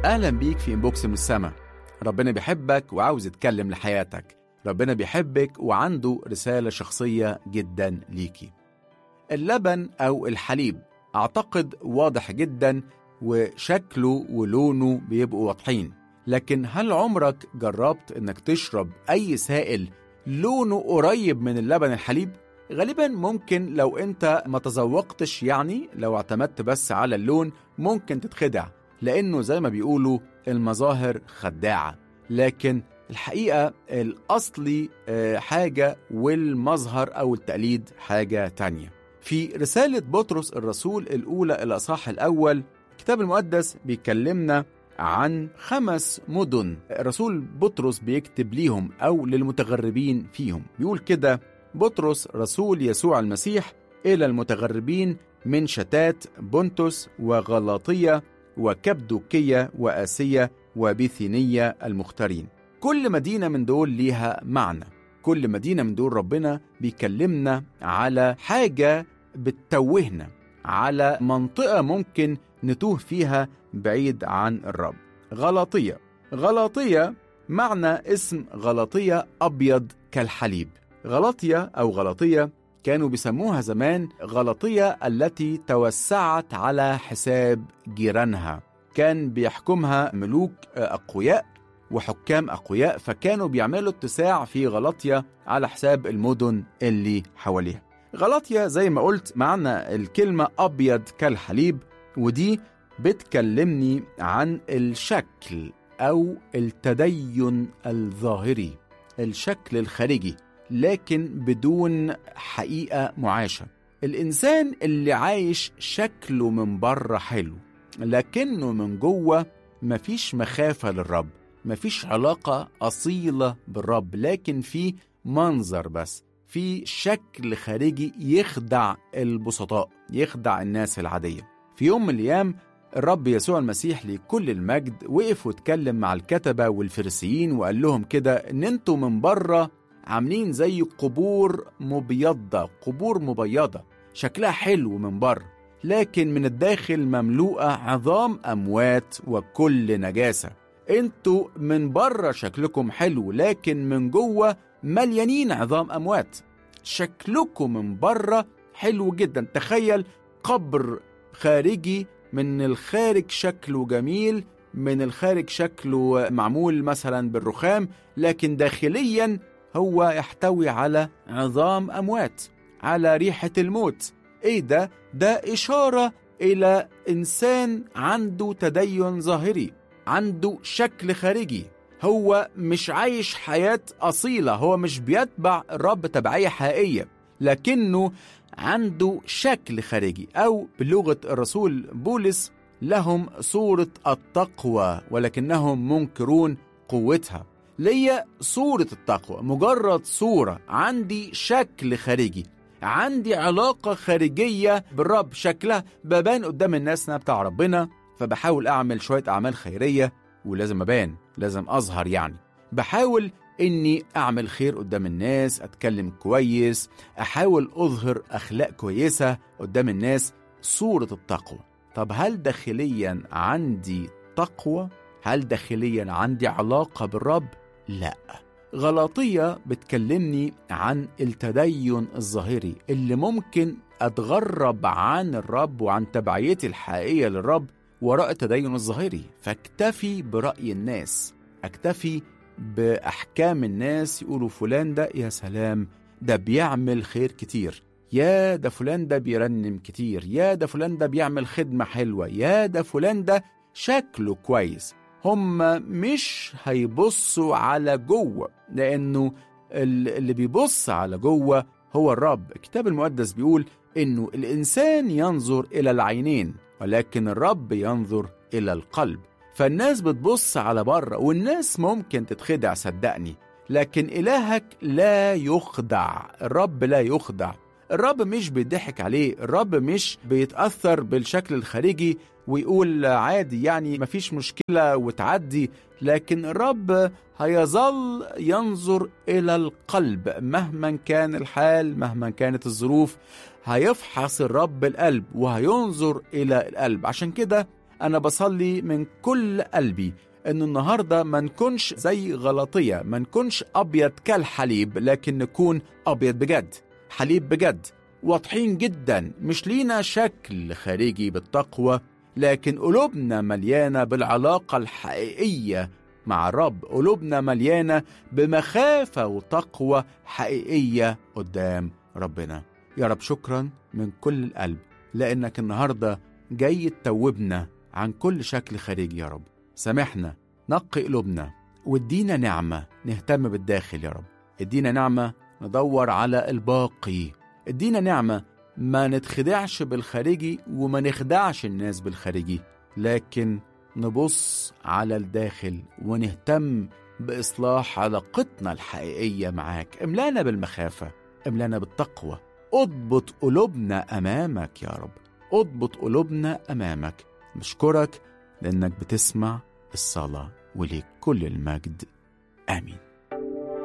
أهلا بيك في إنبوكس من السما ربنا بيحبك وعاوز يتكلم لحياتك ربنا بيحبك وعنده رسالة شخصية جدا ليكي اللبن أو الحليب أعتقد واضح جدا وشكله ولونه بيبقوا واضحين لكن هل عمرك جربت انك تشرب اي سائل لونه قريب من اللبن الحليب غالبا ممكن لو انت ما تذوقتش يعني لو اعتمدت بس على اللون ممكن تتخدع لانه زي ما بيقولوا المظاهر خداعه لكن الحقيقه الاصلي آه، حاجه والمظهر او التقليد حاجه تانية في رساله بطرس الرسول الاولى الاصحاح الاول الكتاب المقدس بيكلمنا عن خمس مدن الرسول بطرس بيكتب ليهم أو للمتغربين فيهم بيقول كده بطرس رسول يسوع المسيح إلى المتغربين من شتات بونتوس وغلاطية وكبدوكية وآسية وبيثينية المختارين كل مدينة من دول ليها معنى كل مدينة من دول ربنا بيكلمنا على حاجة بتتوهنا على منطقة ممكن نتوه فيها بعيد عن الرب غلاطية غلاطية معنى اسم غلاطية أبيض كالحليب غلاطية أو غلاطية كانوا بيسموها زمان غلاطية التي توسعت على حساب جيرانها كان بيحكمها ملوك أقوياء وحكام أقوياء فكانوا بيعملوا اتساع في غلاطية على حساب المدن اللي حواليها غلاطية زي ما قلت معنى الكلمة أبيض كالحليب ودي بتكلمني عن الشكل أو التدين الظاهري الشكل الخارجي لكن بدون حقيقة معاشة الإنسان اللي عايش شكله من بره حلو لكنه من جوه مفيش مخافة للرب مفيش علاقة أصيلة بالرب لكن في منظر بس في شكل خارجي يخدع البسطاء يخدع الناس العادية في يوم من الأيام الرب يسوع المسيح لكل المجد وقف واتكلم مع الكتبة والفريسيين وقال لهم كده إن انتوا من بره عاملين زي قبور مبيضة قبور مبيضة شكلها حلو من بره لكن من الداخل مملوءة عظام أموات وكل نجاسة انتوا من بره شكلكم حلو لكن من جوه مليانين عظام أموات شكلكم من بره حلو جدا تخيل قبر خارجي من الخارج شكله جميل من الخارج شكله معمول مثلا بالرخام لكن داخليا هو يحتوي على عظام اموات على ريحه الموت ايه ده ده اشاره الى انسان عنده تدين ظاهري عنده شكل خارجي هو مش عايش حياه اصيله هو مش بيتبع الرب تبعيه حقيقيه لكنه عنده شكل خارجي او بلغه الرسول بولس لهم صوره التقوى ولكنهم منكرون قوتها ليا صوره التقوى مجرد صوره عندي شكل خارجي عندي علاقه خارجيه بالرب شكلها ببان قدام الناس انها بتاع ربنا فبحاول اعمل شويه اعمال خيريه ولازم ابان لازم اظهر يعني بحاول اني اعمل خير قدام الناس اتكلم كويس احاول اظهر اخلاق كويسه قدام الناس صوره التقوى طب هل داخليا عندي تقوى هل داخليا عندي علاقه بالرب لا غلاطيه بتكلمني عن التدين الظاهري اللي ممكن اتغرب عن الرب وعن تبعيتي الحقيقيه للرب وراء التدين الظاهري فاكتفي براي الناس اكتفي باحكام الناس يقولوا فلان ده يا سلام ده بيعمل خير كتير يا ده فلان ده بيرنم كتير يا ده فلان ده بيعمل خدمه حلوه يا ده فلان ده شكله كويس هم مش هيبصوا على جوه لانه اللي بيبص على جوه هو الرب الكتاب المقدس بيقول انه الانسان ينظر الى العينين ولكن الرب ينظر الى القلب فالناس بتبص على بره والناس ممكن تتخدع صدقني لكن إلهك لا يخدع الرب لا يخدع الرب مش بيضحك عليه الرب مش بيتأثر بالشكل الخارجي ويقول عادي يعني مفيش مشكلة وتعدي لكن الرب هيظل ينظر إلى القلب مهما كان الحال مهما كانت الظروف هيفحص الرب القلب وهينظر إلى القلب عشان كده أنا بصلي من كل قلبي إن النهاردة ما نكونش زي غلطية ما نكونش أبيض كالحليب لكن نكون أبيض بجد حليب بجد واضحين جدا مش لينا شكل خارجي بالتقوى لكن قلوبنا مليانة بالعلاقة الحقيقية مع الرب قلوبنا مليانة بمخافة وتقوى حقيقية قدام ربنا يا رب شكرا من كل القلب لأنك النهاردة جاي تتوبنا عن كل شكل خارجي يا رب سامحنا نقي قلوبنا وادينا نعمة نهتم بالداخل يا رب ادينا نعمة ندور على الباقي ادينا نعمة ما نتخدعش بالخارجي وما نخدعش الناس بالخارجي لكن نبص على الداخل ونهتم بإصلاح علاقتنا الحقيقية معاك املانا بالمخافة املانا بالتقوى اضبط قلوبنا أمامك يا رب اضبط قلوبنا أمامك نشكرك لأنك بتسمع الصلاة وليك كل المجد آمين